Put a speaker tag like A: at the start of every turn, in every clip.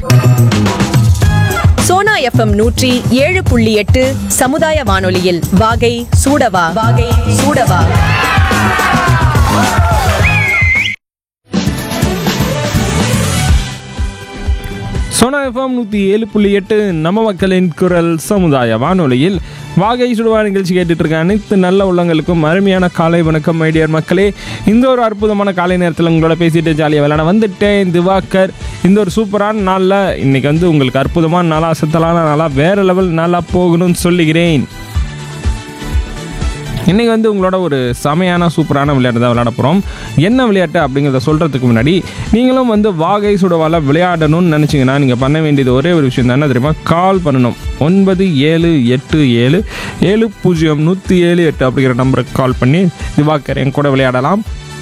A: Sona FM நூற்றி ஏழு புள்ளி எட்டு சமுதாய வானொலியில் வாகை சூடவா வாகை சூடவா
B: சோனா எஃப்எம் நூற்றி ஏழு புள்ளி எட்டு நம்ம மக்களின் குரல் சமுதாய வானொலியில் வாகை சுடுவா நிகழ்ச்சி கேட்டுட்டு இருக்க அனைத்து நல்ல உள்ளங்களுக்கும் அருமையான காலை வணக்கம் மைடியர் மக்களே இந்த ஒரு அற்புதமான காலை நேரத்தில் உங்களோட பேசிட்டு ஜாலியாக விளையாட வந்துட்டேன் திவாகர் இந்த ஒரு சூப்பரான நாளில் இன்னைக்கு வந்து உங்களுக்கு அற்புதமான நாளாக அசத்தலான நாளாக வேறு லெவல் நாளாக போகணும்னு சொல்லுகிறேன் இன்றைக்கி வந்து உங்களோட ஒரு செமையான சூப்பரான விளையாட்டு தான் விளையாட போகிறோம் என்ன விளையாட்டு அப்படிங்கிறத சொல்கிறதுக்கு முன்னாடி நீங்களும் வந்து வாகை சுடவால விளையாடணும்னு நினச்சிங்கன்னா நீங்கள் பண்ண வேண்டியது ஒரே ஒரு விஷயம் தான் என்ன தெரியுமா கால் பண்ணணும் ஒன்பது ஏழு எட்டு ஏழு ஏழு பூஜ்ஜியம் நூற்றி ஏழு எட்டு அப்படிங்கிற நம்பருக்கு கால் பண்ணி திவாகர் என் கூட விளையாடலாம்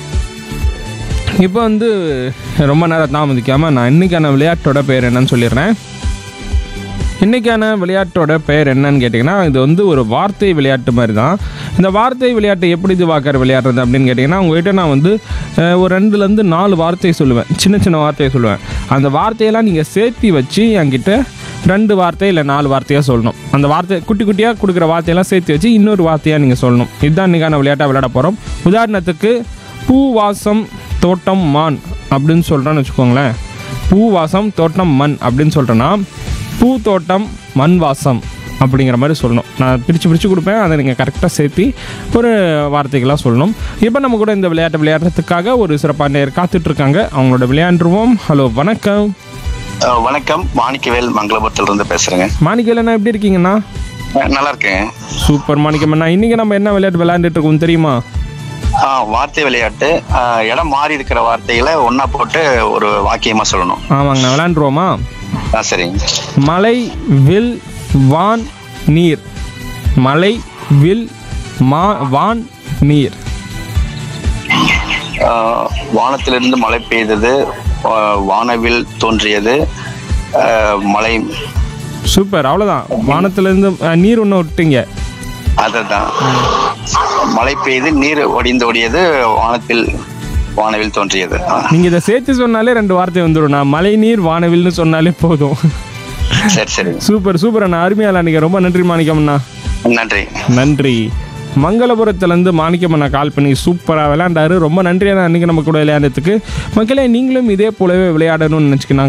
B: இப்போ வந்து ரொம்ப நேரம் தாமதிக்காமல் நான் இன்றைக்கான விளையாட்டோட பேர் என்னன்னு சொல்லிடுறேன் இன்றைக்கான விளையாட்டோட பெயர் என்னன்னு கேட்டிங்கன்னா இது வந்து ஒரு வார்த்தை விளையாட்டு மாதிரி தான் இந்த வார்த்தை விளையாட்டு எப்படி இது வாக்கர் விளையாடுறது அப்படின்னு கேட்டிங்கன்னா உங்ககிட்ட நான் வந்து அஹ், ஒரு ரெண்டுலேருந்து நாலு வார்த்தை சொல்லுவேன் சின்ன சின்ன வார்த்தையை சொல்லுவேன் அந்த வார்த்தையெல்லாம் நீங்கள் சேர்த்தி வச்சு என்கிட்ட ரெண்டு வார்த்தை இல்லை நாலு வார்த்தையாக சொல்லணும் அந்த வார்த்தை குட்டி குட்டியாக கொடுக்குற வார்த்தையெல்லாம் சேர்த்து வச்சு இன்னொரு வார்த்தையாக நீங்கள் சொல்லணும் இதுதான் இன்றைக்கான விளையாட்டாக விளையாட போகிறோம் உதாரணத்துக்கு பூ வாசம் தோட்டம் மான் அப்படின்னு சொல்கிறேன்னு வச்சுக்கோங்களேன் பூ வாசம் தோட்டம் மண் அப்படின்னு சொல்கிறேன்னா பூத்தோட்டம் மண் வாசம் அப்படிங்கிற மாதிரி சொல்லணும் நான் பிரித்து பிரித்து கொடுப்பேன் அதை நீங்கள் கரெக்டாக சேர்த்து ஒரு வார்த்தைகளாக சொல்லணும் இப்போ நம்ம கூட இந்த விளையாட்டை விளையாடுறதுக்காக ஒரு சிறப்பான நேர் காத்துட்ருக்காங்க அவங்களோட விளையாண்டுருவோம் ஹலோ வணக்கம்
C: அஹ் வணக்கம் மாணிக்கவேல் மங்களபுரத்துல இருந்து பேசுறேங்க
B: மாணிக்கலண்ணா எப்படி இருக்கீங்கண்ணா
C: அஹ் நல்லா இருக்கேன்
B: சூப்பர் மாணிக்கம்ண்ணா இன்றைக்கி நம்ம என்ன விளையாட்டு விளையாண்டுட்டு இருக்கோம் தெரியுமா
C: ஆஹ் வார்த்தை விளையாட்டு ஆஹ் இடம் மாறி இருக்கிற வார்த்தைகளை ஒண்ணா போட்டு ஒரு வாக்கியமா சொல்லணும்
B: ஆமாங்கண்ணா விளையாண்டுருவோமா
C: ஆ சரிங்க
B: மலை வில் வான் நீர் மலை வில் மா வான் நீர்
C: ஆஹ் வானத்திலிருந்து மழை பெய்தது ஆஹ் வானவில் தோன்றியது ஆஹ் மழை
B: சூப்பர் அவ்வளோதான் வானத்துலேருந்து அஹ், நீர் ஒன்று விட்டீங்க
C: அதுதான் மழை பெய்து நீர் ஒடிந்து ஓடியது வானத்தில் வானவில் தோன்றியது ஆஹ்
B: நீங்கள் இதை சேர்த்து சொன்னாலே ரெண்டு வார்த்தை வந்துடும் நான் மழை நீர் வானவில்னு சொன்னாலே போதும்
C: சரி சரி
B: சூப்பர் சூப்பர் அண்ணா அருமையால நீங்கள் ரொம்ப நன்றி மாணிக்கம்ண்ணா
C: நன்றி
B: நன்றி மங்களபுரத்துலேருந்து மாணிக்கம் அண்ணா கால் பண்ணி சூப்பராக விளையாண்டாரு ரொம்ப நன்றி அண்ணா அன்றைக்கி நம்ம கூட விளையாண்டதுக்கு மக்களே நீங்களும் இதே போலவே விளையாடணும்னு நினச்சிக்கினா